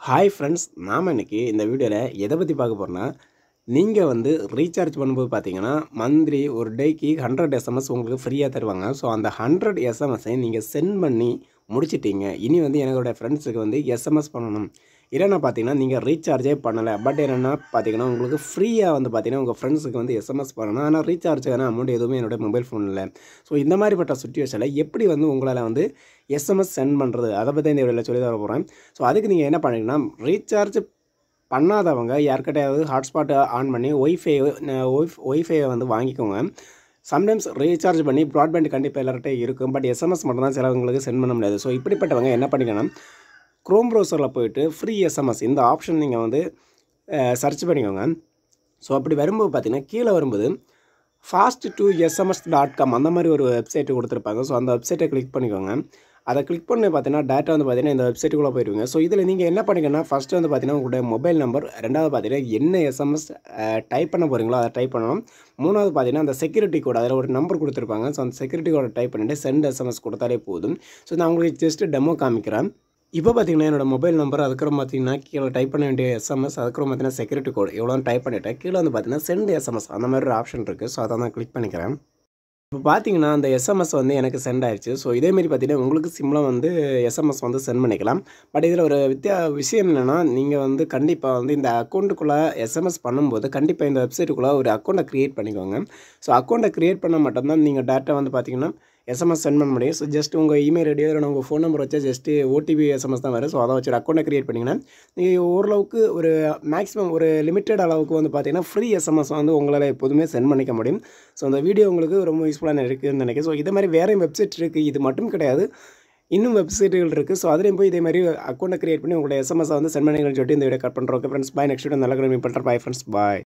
hi friends நாம் இன்னைக்கு இந்த வீடியோவில் எதை பற்றி பார்க்க போகிறோன்னா நீங்கள் வந்து ரீசார்ஜ் பண்ணும்போது பார்த்தீங்கன்னா மந்த்லி ஒரு டேக்கு ஹண்ட்ரட் எஸ்எம்எஸ் உங்களுக்கு ஃப்ரீயாக தருவாங்க ஸோ அந்த ஹண்ட்ரட் எஸ்எம்எஸ்ஸை நீங்கள் சென்ட் பண்ணி முடிச்சிட்டீங்க இனி வந்து என்னோடய ஃப்ரெண்ட்ஸுக்கு வந்து எஸ்எம்எஸ் பண்ணணும் இல்லைன்னா பார்த்தீங்கன்னா நீங்கள் ரீசார்ஜே பண்ணலை பட் என்னென்னா பார்த்தீங்கன்னா உங்களுக்கு ஃப்ரீயாக வந்து பார்த்தீங்கன்னா உங்கள் ஃப்ரெண்ட்ஸுக்கு வந்து எஸ்எம்எஸ் பண்ணணும் ஆனால் ரீசார்ஜுக்கான அமௌண்ட் எதுவுமே என்னோட மொபைல் ஃபோனில் இல்லை ஸோ இந்த மாதிரிப்பட்ட சுச்சுவேஷனில் எப்படி வந்து உங்களால் வந்து எஸ்எம்எஸ் சென்ட் பண்ணுறது அதை பற்றி இந்த வீடியோவில் சொல்லி தர போகிறேன் ஸோ அதுக்கு நீங்கள் என்ன பண்ணீங்கன்னா ரீசார்ஜ் பண்ணாதவங்க யார்கிட்டயாவது ஹாட்ஸ்பாட்டை ஆன் பண்ணி ஒய்ஃபை ஒய்ஃப் ஒய்ஃபையை வந்து வாங்கிக்கோங்க சம்டைம்ஸ் ரீசார்ஜ் பண்ணி ப்ராட்பேண்ட் கண்டிப்பாக எல்லார்கிட்டையும் இருக்கும் பட் எஸ்எம்எஸ் மட்டும் தான் சிலவங்களுக்கு சென்ட் பண்ண முடியாது ஸோ இப்படிப்பட்டவங்க என்ன பண்ணிக்கணும் க்ரோம் ப்ரௌசரில் போயிட்டு ஃப்ரீ எஸ்எம்எஸ் இந்த ஆப்ஷன் நீங்கள் வந்து சர்ச் பண்ணிக்கோங்க ஸோ அப்படி வரும்போது பார்த்தீங்கன்னா கீழே வரும்போது fast to SMS dot com அந்த மாதிரி ஒரு வெப்சைட்டு கொடுத்துருப்பாங்க ஸோ அந்த வெப்சைட்டை கிளிக் பண்ணிக்கோங்க அதை கிளிக் பண்ணி பார்த்தீங்கன்னா டேட்டா வந்து பார்த்தீங்கன்னா இந்த வெப்சைட்டுக்குள்ளே போயிடுவீங்க ஸோ இதில் நீங்கள் என்ன பண்ணிக்கன்னா ஃபஸ்ட்டு வந்து பார்த்தீங்கன்னா உங்களுடைய மொபைல் நம்பர் ரெண்டாவது பார்த்தீங்கன்னா என்ன எஸ்எம்எஸ் டைப் பண்ண போகிறீங்களோ அதை டைப் பண்ணணும் மூணாவது பார்த்தீங்கன்னா அந்த செக்யூரிட்டி கோட் அதில் ஒரு நம்பர் கொடுத்துருப்பாங்க ஸோ அந்த செக்யூரிட்டி கோடை டைப் பண்ணிவிட்டு சென்ட் எஸ்எம்எஸ் கொடுத்தாலே போதும் ஸோ நான் உங்களுக்கு ஜஸ்ட்டு டெமோ காமிக்கிறேன் இப்போ பார்த்தீங்கன்னா என்னோட மொபைல் நம்பர் அதுக்கப்புறம் பார்த்தீங்கன்னா கீழே டைப் பண்ண வேண்டிய எஸ்எம்எஸ் அதுக்கப்புறம் பார்த்தீங்கன்னா செக்யூரிட்டி கோட் எவ்வளோ டைப் பண்ணிவிட்டேன் கீழே வந்து பார்த்தீங்கன்னா சென்ட் எஸ்எம்எஸ் அந்த மாதிரி ஒரு ஆப்ஷன் இருக்குது ஸோ அதை நான் கிளிக் பண்ணிக்கிறேன் இப்போ பார்த்தீங்கன்னா அந்த எஸ்எம்எஸ் வந்து எனக்கு சென்ட் ஆயிடுச்சு ஸோ இதேமாரி பார்த்தீங்கன்னா உங்களுக்கு சிம்மில் வந்து எஸ்எம்எஸ் வந்து சென்ட் பண்ணிக்கலாம் பட் இதில் ஒரு வித்தியா விஷயம் என்னென்னா நீங்கள் வந்து கண்டிப்பாக வந்து இந்த அக்கௌண்ட்டுக்குள்ளே எஸ்எம்எஸ் பண்ணும்போது கண்டிப்பாக இந்த வெப்சைட்டுக்குள்ளே ஒரு அக்கௌண்ட்டை க்ரியேட் பண்ணிக்கோங்க ஸோ அக்கௌண்ட்டை க்ரியேட் பண்ணால் மட்டும்தான் நீங்கள் டேட்டா வந்து பார்த்தீங்கன்னா எஸ்எம்எஸ் சென்ட் பண்ண முடியும் ஸோ ஜஸ்ட் உங்கள் இமெயில் ஐடியோ இல்லை உங்கள் ஃபோன் நம்பர் வச்சா ஜஸ்ட்டு ஓடிபி எஸ்எம்எஸ் தான் வரும் ஸோ அதை வச்சு ஒரு அக்கௌண்ட்டை க்ரியேட் பண்ணிங்கன்னா நீங்கள் ஓரளவுக்கு ஒரு மேக்ஸிமம் ஒரு லிமிட்டட் அளவுக்கு வந்து பார்த்தீங்கன்னா ஃப்ரீ எஸ்எம்எஸ் வந்து உங்களால் எப்போதுமே சென்ட் பண்ணிக்க முடியும் ஸோ அந்த வீடியோ உங்களுக்கு ரொம்ப யூஸ்ஃபுல்லாக இருக்குதுன்னு நினைக்கிறேன் ஸோ இதே மாதிரி வேறு வெப்சைட் இருக்குது இது மட்டும் கிடையாது இன்னும் வெப்சைட்டுகள் இருக்குது ஸோ அதுலேயும் போய் இதே மாதிரி அக்கௌண்ட்டை க்ரியேட் பண்ணி உங்களோட எஸ்எம்எஸ் வந்து சென்ட் பண்ணிங்கன்னு சொல்லிட்டு இந்த வீடியோ கட் பண்ணுறோம் okay friends bye next video நல்ல மீட் பண்ணுறேன் பாய் ஃப்ரெண்ட்ஸ் பாய்